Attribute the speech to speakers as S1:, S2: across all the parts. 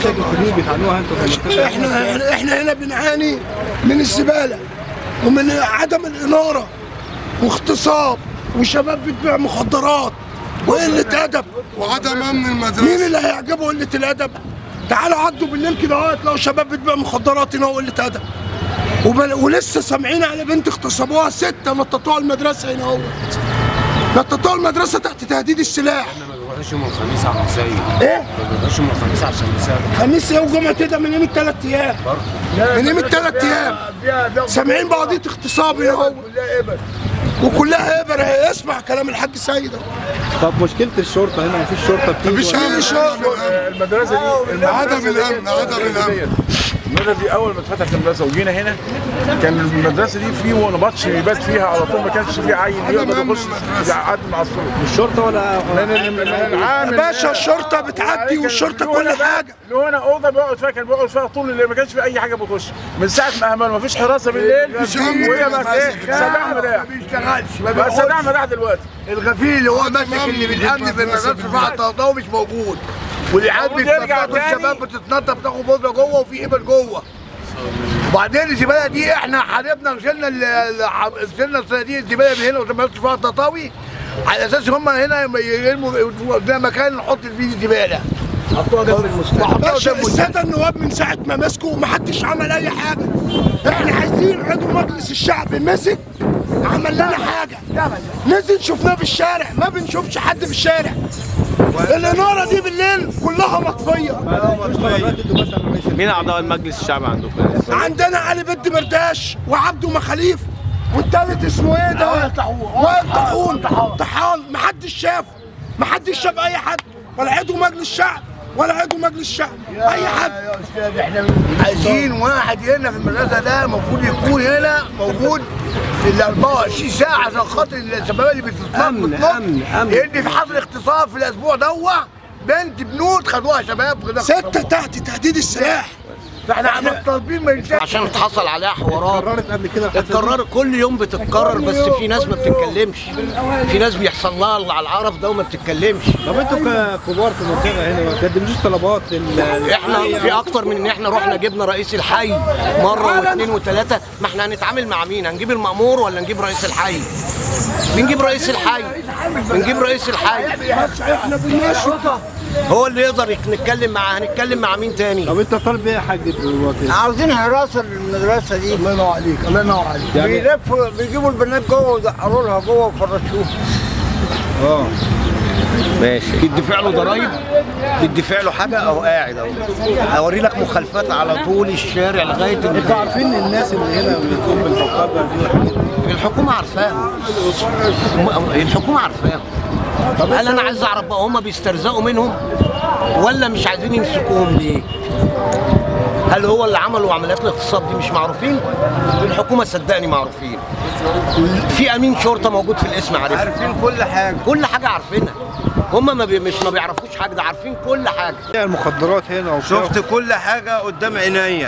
S1: مشاكل كتير بتعانوها انتوا في المنطقه
S2: احنا احنا- احنا هنا بنعاني من الزباله ومن عدم الاناره واغتصاب وشباب بتبيع مخدرات وقله ادب
S3: وعدم امن
S2: مين
S3: المدرسه
S2: اللي هيعجبه قله الادب؟ تعالوا عدوا بالليل كده اهو تلاقوا شباب بتبيع مخدرات هنا وقله ادب وبل... ولسه سامعين على بنت اغتصبوها سته نططوها المدرسه هنا اهوت نططوها المدرسه تحت تهديد السلاح
S4: ما بيروحوش يوم الخميس على المسائي
S2: ايه؟
S4: ما بيروحوش يوم الخميس عشان يساعدوا
S2: خميس ايه وجمعه ايه ده من قيمه ثلاث ايام من قيمه ثلاث ايام سامعين بقضيه اغتصاب هنا اهوت وكلها ابر اهي اسمع كلام الحاج سيد اهو
S1: طب مشكله الشرطه هنا مفيش شرطه بتيجي
S3: مفيش
S1: ولا-
S3: امن
S5: المدرسه دي
S3: عدم
S5: المدرسة دي-
S3: الأمن، عدم الأمن.
S5: المدرسه دي اول ما اتفتحت المدرسه وجينا هنا كان المدرسه دي في ونبطش يبات فيها على طول ما كانش في عيل يقدر
S3: أمن
S5: يخش
S3: المدرسة.
S5: يعدي مع الصوت
S1: الشرطه ولا
S2: يا باشا الشرطه بتعدي والشرطه كل حاجه
S5: له هنا اوضه بيقعد فيها كان بيقعد فيها طول الليل ما كانش في اي حاجه بيخش من ساعه ما اهملوا ما فيش حراسه بالليل
S3: مفيش أمن
S5: وهي بقت ايه
S3: بالمدرسة.
S5: سداح
S6: ما
S5: مداح
S6: بيشتغلش ما
S5: بقى سداح
S6: بيقعدش
S5: مداح دلوقتي
S6: الغفير اللي هو ماسك
S3: أمن
S6: اللي بالامن في
S3: بالمدرسة
S6: المدرسه رفع الطهطاوي مش موجود والعيال
S5: المفروض يرجع
S6: بيتنططوا
S5: تاني.
S6: الشباب بتتنطط بتاخد بودره جوه وفي ابر جوه وبعدين الزباله دي احنا حاربنا وشلنا ال- ال- شلنا الصناديق الزباله من هنا وما فيها التطاوي على اساس هم هنا يرموا قدام مكان نحط فيه الزباله حطوها جنب المستشفى
S2: باشا الساده النواب من ساعه ما مسكوا محدش عمل اي حاجه احنا عايزين عضو مجلس الشعب مسك عمل لنا حاجه نزل شفناه في الشارع ما بنشوفش حد في الشارع الاناره دي بالليل كلها مطفيه
S7: مين اعضاء المجلس الشعبي عندكم؟
S2: عندنا علي بد مرداش وعبده مخاليف والتالت اسمه ايه ده؟ وائل طاحون طحان محدش شافه محدش شاف اي حد ولا عضو مجلس شعب ولا عضو مجلس شعب اي حد
S6: يا استاذ احنا عايزين واحد هنا في المدرسه ده المفروض يكون هنا موجود ال 24 ساعه عشان خاطر الشباب اللي بتتنط
S7: أمن،
S6: بتنط.
S7: أمن، أمن.
S6: لان في حصل اغتصاب في الاسبوع دوت بنت بنوت خدوها شباب كده
S2: ستة تحت تهديد السلاح
S6: فاحنا احنا طالبين ما ينساش
S8: عشان اتحصل عليها حوارات
S1: قررت قبل كده الحادثة دي؟
S8: اتكررت كل يوم بتتكرر بس في ناس ما بتتكلمش في ناس بيحصل لها اللي على العرف ده وما بتتكلمش
S1: طب انتوا ككبار في المنطقه هنا ما تقدموش طلبات لل
S8: احنا في اكتر من ان احنا رحنا جبنا رئيس الحي مره واثنين وثلاثه ما احنا هنتعامل مع مين هنجيب المأمور ولا نجيب رئيس الحي بنجيب رئيس الحي بنجيب رئيس الحي
S2: احنا بنمشي
S8: هو اللي يقدر يك- نتكلم معاه هنتكلم مع مين تاني
S1: طب انت طالب ايه يا حاج دلوقتي؟
S6: عاوزين حراسه للمدرسه دي الله ينور عليك الله ينور عليك
S1: يعني-
S6: بيلفوا بيجيبوا البنات جوه ويدقروا لها جوه ويفرشوها
S1: اه
S7: ماشي
S8: بيدفع له ضرايب بيدفع له حاجه او قاعد اهو اوري لك مخالفات على طول الشارع لغايه
S1: انتوا
S8: ال-
S1: عارفين الناس اللي هنا بتقوم بالحقابه دي والحاجات دي؟
S8: الحكومه عارفاهم هم- الحكومه عارفاهم طب هل انا عايز اعرف بقى هم بيسترزقوا منهم ولا مش عايزين يمسكوهم ليه؟ هل هو اللي عملوا عمليات الاغتصاب دي مش معروفين؟ الحكومه صدقني معروفين. في امين شرطه موجود في الاسم عارف
S6: عارفين كل حاجه
S8: كل حاجه عارفينها. هم ما بي... مش ما بيعرفوش حاجه ده عارفين كل حاجه.
S1: المخدرات هنا وكده.
S9: شفت كل حاجة قدام عينيا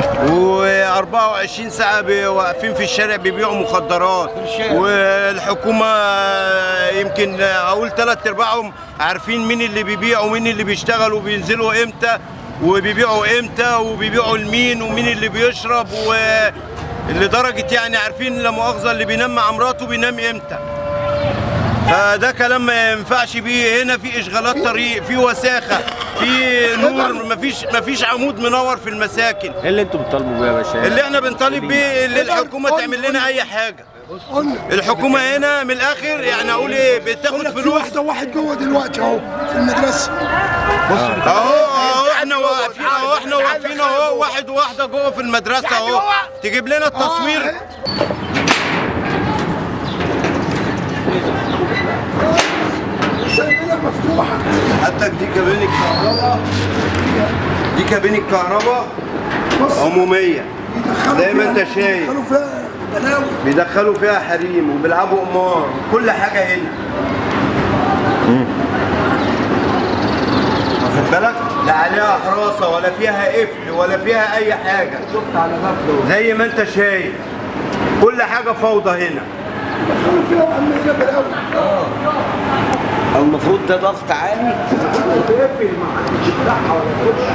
S9: و24 ساعة بي- واقفين في الشارع بيبيعوا مخدرات
S8: الشارع.
S9: والحكومة يمكن أقول تلات أرباعهم عارفين مين اللي بيبيع ومين اللي بيشتغل وبينزلوا إمتى وبيبيعوا إمتى وبيبيعوا لمين ومين اللي بيشرب و لدرجة يعني عارفين لا مؤاخذة اللي بينام مع مراته بينام إمتى فده كلام ما ينفعش بيه هنا في اشغالات طريق في وساخه في نور مفيش مفيش عمود منور في المساكن
S7: ايه اللي انتوا بتطالبوا بيه يا باشا؟
S9: اللي احنا بنطالب بيه اللي الحكومه تعمل لنا اي حاجه الحكومه هنا من الاخر يعني اقول ايه بتاخد
S2: لك في
S9: فلوس
S2: واحده واحد جوه دلوقتي اهو في المدرسه
S9: اهو اهو احنا واقفين اهو احنا واقفين اهو واحد وواحده جوه في المدرسه اهو تجيب لنا التصوير
S2: سايبينها مفتوحه
S9: حتى دي كابين الكهرباء دي كابين الكهرباء عموميه زي ما انت شايف
S2: كانوا فيها بلاوي
S9: بيدخلوا فيها حريم وبيلعبوا قمار كل حاجه هنا واخد بالك لا عليها حراسه ولا فيها قفل ولا فيها اي حاجه زي ما انت شايف كل حاجه فوضى هنا
S2: كانوا فيها وعاملين هنا بلاوي
S8: المفروض ده ضغط عالي
S2: بيقفل ما حدش يفتحها ولا يخش